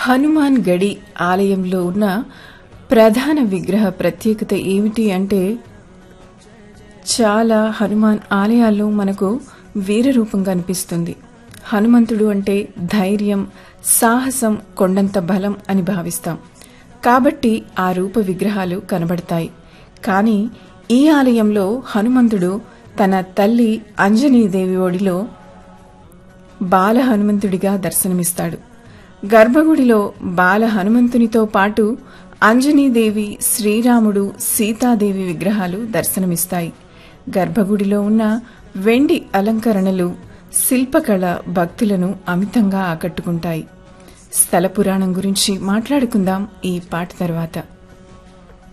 హనుమాన్ గడి ఆలయంలో ఉన్న ప్రధాన విగ్రహ ప్రత్యేకత ఏమిటి అంటే చాలా హనుమాన్ ఆలయాల్లో మనకు వీర రూపం కనిపిస్తుంది హనుమంతుడు అంటే ధైర్యం సాహసం కొండంత బలం అని భావిస్తాం కాబట్టి ఆ రూప విగ్రహాలు కనబడతాయి కానీ ఈ ఆలయంలో హనుమంతుడు తన తల్లి అంజనీదేవి ఒడిలో బాల హనుమంతుడిగా దర్శనమిస్తాడు గర్భగుడిలో బాల హనుమంతునితో పాటు అంజనీదేవి శ్రీరాముడు సీతాదేవి విగ్రహాలు దర్శనమిస్తాయి గర్భగుడిలో ఉన్న వెండి అలంకరణలు శిల్పకళ భక్తులను అమితంగా ఆకట్టుకుంటాయి స్థల పురాణం గురించి మాట్లాడుకుందాం ఈ పాట తర్వాత